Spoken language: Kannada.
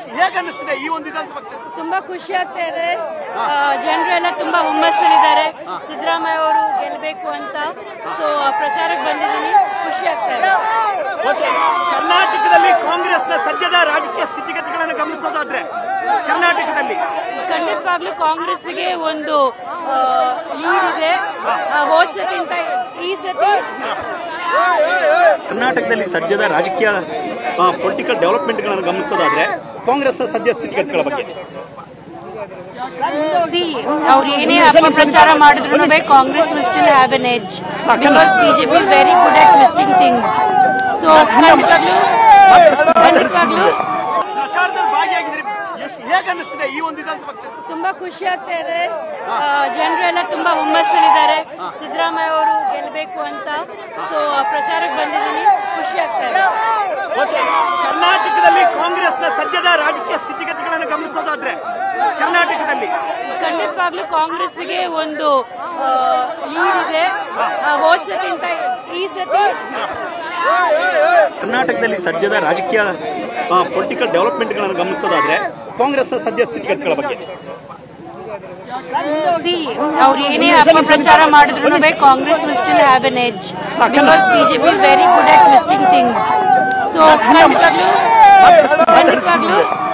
ಎಷ್ಟು ಹೇಗೆ ಅನ್ನಿಸ್ತಿದೆ ಈ ಒಂದು ವಿಧಾನಸಭಾ ಕ್ಷೇತ್ರ ತುಂಬಾ ಖುಷಿ ಆಗ್ತಾ ಇದೆ ಜನರೆಲ್ಲ ತುಂಬಾ ಹುಮ್ಮಸ್ಸಲ್ಲಿದ್ದಾರೆ ಸಿದ್ದರಾಮಯ್ಯ ಅವರು ಗೆಲ್ಬೇಕು ಅಂತ ಸೊ ಪ್ರಚಾರಕ್ಕೆ ಬಂದಿದ್ದೀನಿ ಖುಷಿ ಆಗ್ತಾ ಇದೆ ಓಕೆ ಕರ್ನಾಟಕದಲ್ಲಿ ಕಾಂಗ್ರೆಸ್ನ ಸದ್ಯದ ರಾಜಕೀಯ ಸ್ಥಿತಿಗತಿಗಳನ್ನು ಗಮನಿಸೋದಾದ್ರೆ ಕರ್ನಾಟಕದಲ್ಲಿ ಖಂಡಿತವಾಗ್ಲೂ ಕಾಂಗ್ರೆಸ್ಗೆ ಒಂದು ಲೀಡ್ ಇದೆ ಆ, ಹೋದ್ ಸತಿಂತ ಈ ಸತಿ ಕರ್ನಾಟಕದಲ್ಲಿ ಸದ್ಯದ ರಾಜಕೀಯ ಪೊಲಿಟಿಕಲ್ ಡೆವಲಪ್ಮೆಂಟ್ಗಳನ್ನು ಗಮನಿಸೋದಾದ್ರೆ ಕಾಂಗ್ರೆಸ್ನ ಸದ್ಯ ಸ್ಥಿತಿಗತಿಗಳ ಬಗ್ಗೆ ಸಿ ಅವ್ರು ಏನೇ ಅಪಪ್ರಚಾರ ಮಾಡಿದ್ರು Congress will still have an edge because BJP is very good at twisting things so ಖಂಡಿತವಾಗ್ಲೂ ಖಂಡಿತವಾಗ್ಲೂ ಪ್ರಚಾರದಲ್ಲಿ ಭಾಗಿಯಾಗಿದ್ರೆ ಎಷ್ಟು ಹೇಗೆ ಅನ್ನಿಸ್ತಿದೆ ಈ ಒಂದು ವಿಧಾನಸಭಾ ಕ್ಷೇತ್ರ ತುಂಬಾ ಖುಷಿ ಆಗ್ತಾ ಇದೆ ಜನರೆಲ್ಲ ತುಂಬಾ ಹುಮ್ಮಸ್ಸಲ್ಲಿದ್ದಾರೆ ಸಿದ್ದರಾಮಯ್ಯ ಅವರು ಗೆಲ್ಬೇಕು ಅಂತ ಸೊ ಪ್ರಚಾರಕ್ಕೆ ಬಂದಿದ್ದೀನಿ ಖುಷಿ ಆಗ್ತಾ ಇದೆ ಓಕೆ ಕರ್ನಾಟಕದಲ್ಲಿ ಕಾಂಗ್ರೆಸ್ನ ಸದ್ಯದ ರಾಜಕೀಯ ಸ್ಥಿತಿಗತಿಗಳನ್ನು ಗಮನಿಸೋದಾದ್ರೆ ಕರ್ನಾಟಕದಲ್ಲಿ ಖಂಡಿತವಾಗ್ಲೂ ಕಾಂಗ್ರೆಸ್ಗೆ ಒಂದು ಲೀಡ್ ಇದೆ ಆ, ಹೋದ್ ಸತಿಂತ ಈ ಸತಿ ಕರ್ನಾಟಕದಲ್ಲಿ ಸದ್ಯದ ರಾಜಕೀಯ ಪೊಲಿಟಿಕಲ್ ಡೆವಲಪ್ಮೆಂಟ್ಗಳನ್ನು ಗಮನಿಸೋದಾದ್ರೆ ಕಾಂಗ್ರೆಸ್ನ ಸದ್ಯ ಸ್ಥಿತಿಗತಿಗಳ ಬಗ್ಗೆ ಸಿ ಅವ್ರು ಏನೇ ಅಪಪ್ರಚಾರ ಮಾಡಿದ್ರು Congress will still have an edge because BJP is very good at twisting things so ಖಂಡಿತವಾಗ್ಲೂ ಖಂಡಿತವಾಗ್ಲೂ